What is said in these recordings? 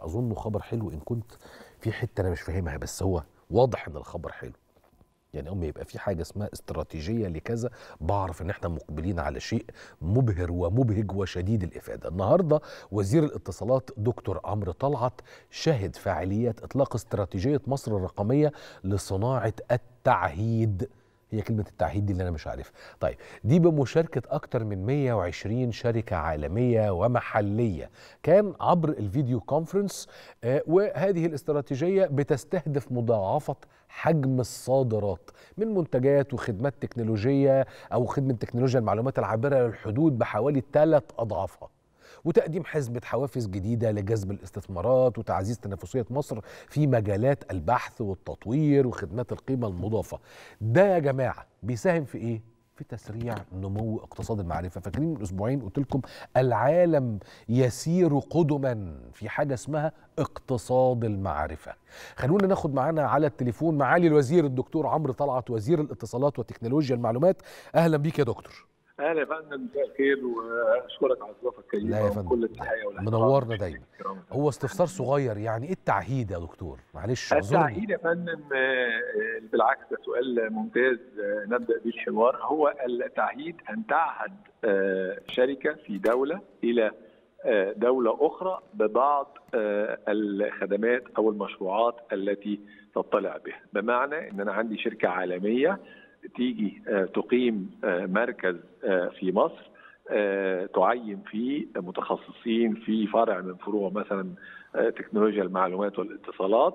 اظنه خبر حلو ان كنت في حته انا مش فاهمها بس هو واضح ان الخبر حلو يعني اما يبقى في حاجه اسمها استراتيجيه لكذا بعرف ان احنا مقبلين على شيء مبهر ومبهج وشديد الافاده النهارده وزير الاتصالات دكتور عمرو طلعت شهد فعاليات اطلاق استراتيجيه مصر الرقميه لصناعه التعهيد هي كلمة التعهيد دي اللي أنا مش عارفها طيب دي بمشاركة أكتر من 120 شركة عالمية ومحلية كان عبر الفيديو كونفرنس آه وهذه الاستراتيجية بتستهدف مضاعفة حجم الصادرات من منتجات وخدمات تكنولوجية أو خدمة تكنولوجيا المعلومات العابرة للحدود بحوالي ثلاث أضعافها وتقديم حزمة حوافز جديدة لجذب الاستثمارات وتعزيز تنافسية مصر في مجالات البحث والتطوير وخدمات القيمة المضافة ده يا جماعة بيساهم في إيه؟ في تسريع نمو اقتصاد المعرفة فاكرين من أسبوعين قلت لكم العالم يسير قدما في حاجة اسمها اقتصاد المعرفة خلونا ناخد معانا على التليفون معالي الوزير الدكتور عمرو طلعت وزير الاتصالات وتكنولوجيا المعلومات أهلا بيك يا دكتور اهلا يا فندم مساء الخير واشكرك على الضيافه الكريمه لا يا فندم كل التحيه منورنا دايما هو استفسار صغير يعني ايه التعهيد يا دكتور معلش التعهيد يا فندم بالعكس ده سؤال ممتاز نبدا به الحوار هو التعهيد ان تعهد شركه في دوله الى دوله اخرى ببعض الخدمات او المشروعات التي تطلع بها بمعنى ان انا عندي شركه عالميه تيجي تقيم مركز في مصر تعين فيه متخصصين في فرع من فروع مثلا تكنولوجيا المعلومات والاتصالات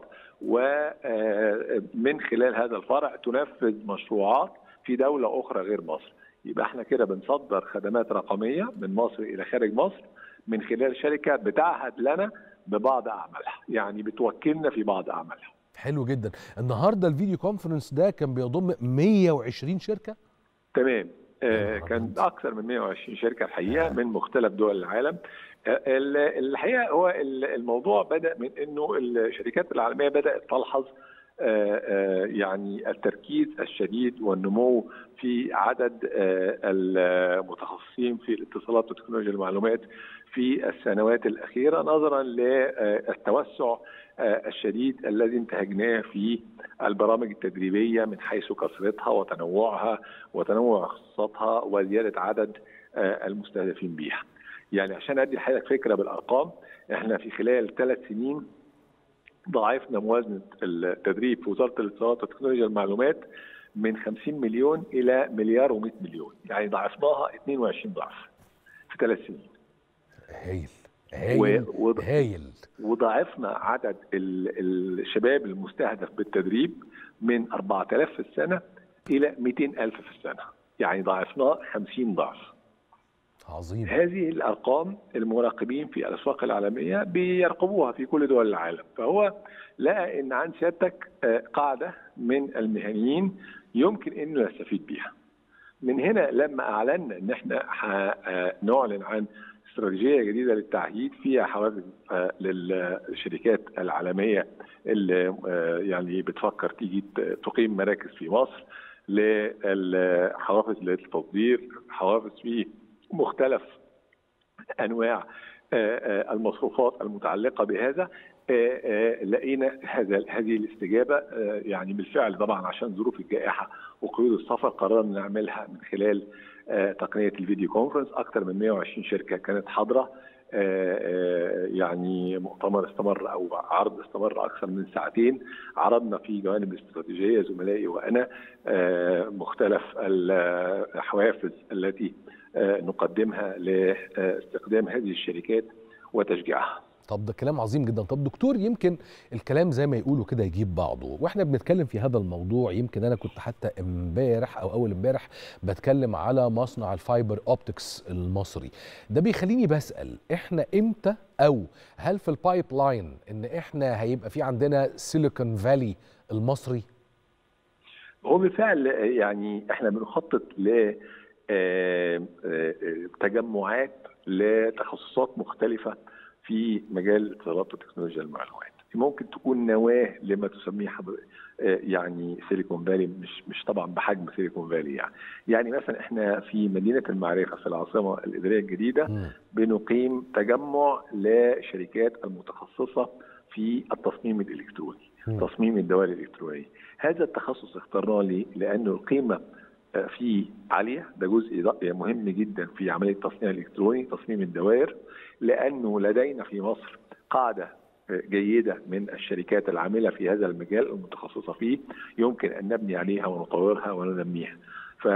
ومن خلال هذا الفرع تنفذ مشروعات في دولة أخرى غير مصر يبقى احنا كده بنصدر خدمات رقمية من مصر إلى خارج مصر من خلال شركة بتعهد لنا ببعض أعمالها يعني بتوكلنا في بعض أعمالها حلو جدا النهارده الفيديو كونفرنس ده كان بيضم 120 شركه تمام آه كان اكثر من 120 شركه الحقيقه من مختلف دول العالم آه الحقيقه هو الموضوع بدا من انه الشركات العالميه بدات تلحظ آه يعني التركيز الشديد والنمو في عدد المتخصصين في الاتصالات وتكنولوجيا المعلومات في السنوات الاخيره نظرا للتوسع الشديد الذي انتهجناه في البرامج التدريبيه من حيث كثرتها وتنوعها وتنوع اختصاصاتها وزياده عدد المستهدفين بها. يعني عشان ادي لحضرتك فكره بالارقام احنا في خلال ثلاث سنين ضاعفنا موازنه التدريب في وزاره الاتصالات وتكنولوجيا المعلومات من 50 مليون الى مليار و100 مليون، يعني ضاعفناها 22 ضعف في ثلاث سنين. هايل هايل و... هايل وضاعفنا عدد الشباب المستهدف بالتدريب من 4000 في السنه الى 200000 في السنه يعني ضاعفناه 50 ضعف عظيم هذه الارقام المراقبين في الاسواق العالميه بيرقبوها في كل دول العالم فهو لقى ان عند سيادتك قاعده من المهنيين يمكن انه يستفيد بيها من هنا لما اعلنا ان احنا هنعلن عن استراتيجيه جديده للتعهيد فيها حوافز للشركات العالميه اللي يعني بتفكر تيجي تقيم مراكز في مصر للحوافز للتصدير حوافز في مختلف انواع المصروفات المتعلقه بهذا لقينا هذا هذه الاستجابه يعني بالفعل طبعا عشان ظروف الجائحه وقيود السفر قررنا نعملها من خلال تقنيه الفيديو كونفرنس اكثر من 120 شركه كانت حاضره يعني مؤتمر استمر او عرض استمر اكثر من ساعتين عرضنا فيه جوانب استراتيجيه زملائي وانا مختلف الحوافز التي نقدمها لاستخدام هذه الشركات وتشجيعها طب ده كلام عظيم جدا طب دكتور يمكن الكلام زي ما يقولوا كده يجيب بعضه واحنا بنتكلم في هذا الموضوع يمكن انا كنت حتى امبارح او اول امبارح بتكلم على مصنع الفايبر اوبتكس المصري ده بيخليني بسال احنا امتى او هل في البايب لاين ان احنا هيبقى في عندنا سيليكون فالي المصري هو بالفعل يعني احنا بنخطط ل تجمعات لتخصصات مختلفه في مجال الاتصالات وتكنولوجيا المعلومات ممكن تكون نواه لما تسميه حضر... يعني سيليكون فالي مش مش طبعا بحجم سيليكون فالي يعني يعني مثلا احنا في مدينه المعرفه في العاصمه الاداريه الجديده مم. بنقيم تجمع لشركات المتخصصه في التصميم الالكتروني مم. تصميم الدوائر الالكترونيه هذا التخصص اخترناه ليه؟ لانه القيمه آه، فيه عاليه ده جزء ض- مهم جدا في عمليه التصنيع الالكتروني تصميم الدوائر لانه لدينا في مصر قاعده آه، جيده من الشركات العامله في هذا المجال المتخصصه فيه يمكن ان نبني عليها ونطورها وننميها ف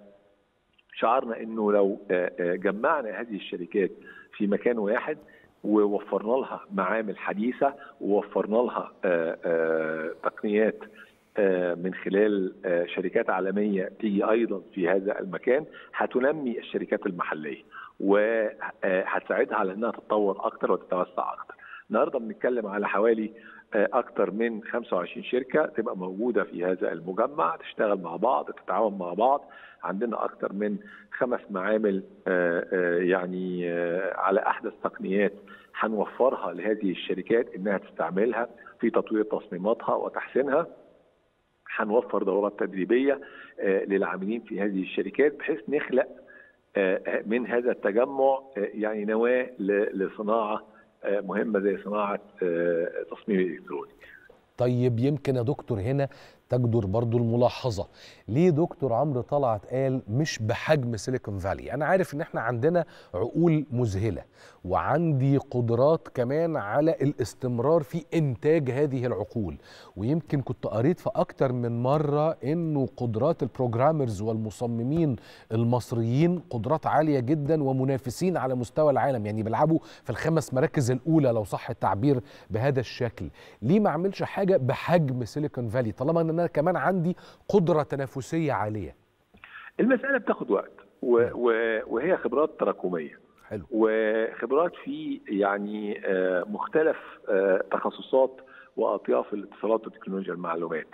شعرنا انه لو آه، آه، جمعنا هذه الشركات في مكان واحد ووفرنا لها معامل حديثه ووفرنا لها آه، آه، تقنيات آه، من خلال آه، شركات عالميه تيجي ايضا في هذا المكان هتنمي الشركات المحليه وهتساعدها على انها تتطور اكتر وتتوسع اكتر. النهارده بنتكلم على حوالي آه، اكتر من 25 شركه تبقى موجوده في هذا المجمع تشتغل مع بعض تتعاون مع بعض عندنا اكتر من خمس معامل آه، آه، يعني آه، على احدث تقنيات هنوفرها لهذه الشركات انها تستعملها في تطوير تصميماتها وتحسينها هنوفر دورات تدريبيه آه، للعاملين في هذه الشركات بحيث نخلق آه، من هذا التجمع آه، يعني نواه ل- لصناعه آه، مهمه زي صناعه آه، تصميم الالكتروني. طيب يمكن يا دكتور هنا تجدر برضو الملاحظة ليه دكتور عمرو طلعت قال مش بحجم سيليكون فالي أنا عارف إن إحنا عندنا عقول مذهلة وعندي قدرات كمان على الاستمرار في إنتاج هذه العقول ويمكن كنت قريت في أكتر من مرة إنه قدرات البروجرامرز والمصممين المصريين قدرات عالية جدا ومنافسين على مستوى العالم يعني بيلعبوا في الخمس مراكز الأولى لو صح التعبير بهذا الشكل ليه ما أعملش حاجة بحجم سيليكون فالي طالما إن أنا كمان عندي قدرة تنافسية عالية المساله بتاخد وقت و- و- وهي خبرات تراكميه. حلو وخبرات في يعني آه، مختلف آه، تخصصات واطياف الاتصالات وتكنولوجيا المعلومات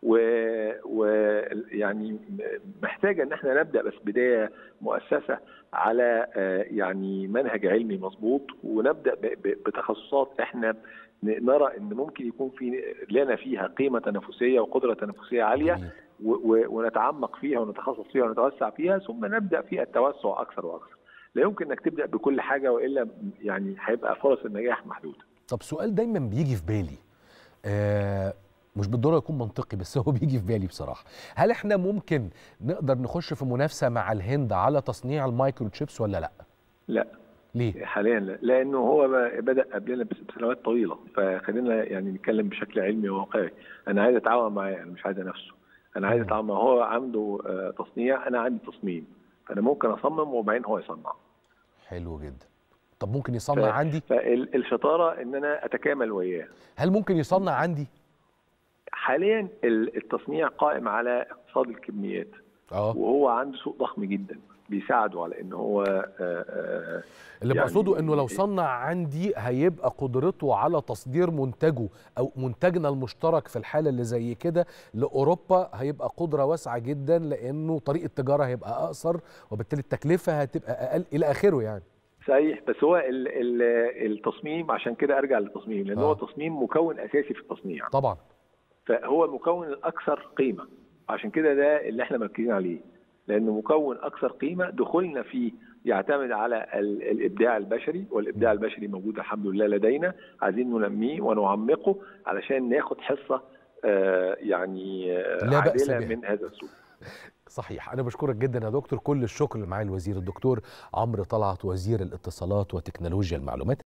ويعني محتاجه ان احنا نبدا بس بدايه مؤسسه على آه، يعني منهج علمي مظبوط ونبدا ب- ب- بتخصصات احنا ن- نرى ان ممكن يكون في لنا فيها قيمه تنافسيه وقدره تنافسيه عاليه جميل. و- و- ونتعمق فيها ونتخصص فيها ونتوسع فيها ثم نبدا في التوسع اكثر واكثر. لا يمكن انك تبدا بكل حاجه والا يعني هيبقى فرص النجاح محدوده. طب سؤال دايما بيجي في بالي آه مش بالضروره يكون منطقي بس هو بيجي في بالي بصراحه هل احنا ممكن نقدر نخش في منافسه مع الهند على تصنيع المايكرو تشيبس ولا لا لا ليه حاليا لا لانه هو ب- بدا قبلنا بس- بسنوات طويله فخلينا يعني نتكلم بشكل علمي وواقعي انا عايز اتعاون معاه انا مش عايز نفسه انا عايز مم. اتعاون معاه هو عنده آه، تصنيع انا عندي تصميم فانا ممكن اصمم وبعدين هو يصنع حلو جدا طب ممكن يصنع ف- عندي فالشطاره ان انا اتكامل وياه هل ممكن يصنع عندي حاليا ال- التصنيع قائم على اقتصاد الكميات اه وهو عنده سوق ضخم جدا بيساعده على ان هو آه، آه، اللي يعني- بقصده انه لو صنع عندي هيبقى قدرته على تصدير منتجه او منتجنا المشترك في الحاله اللي زي كده لاوروبا هيبقى قدره واسعه جدا لانه طريق التجاره هيبقى اقصر وبالتالي التكلفه هتبقى اقل الى اخره يعني صحيح بس هو ال ال التصميم عشان كده ارجع للتصميم لان آه. هو التصميم مكون اساسي في التصنيع طبعا فهو المكون الاكثر قيمه عشان كده ده اللي احنا مركزين عليه لانه مكون اكثر قيمه دخولنا فيه يعتمد على ال الابداع البشري والابداع البشري موجود الحمد لله لدينا عايزين ننميه ونعمقه علشان ناخد حصه آه يعني آه لا بأس عادله بها. من هذا السوق صحيح أنا بشكرك جدا يا دكتور كل الشكر معالي الوزير الدكتور عمرو طلعت وزير الاتصالات وتكنولوجيا المعلومات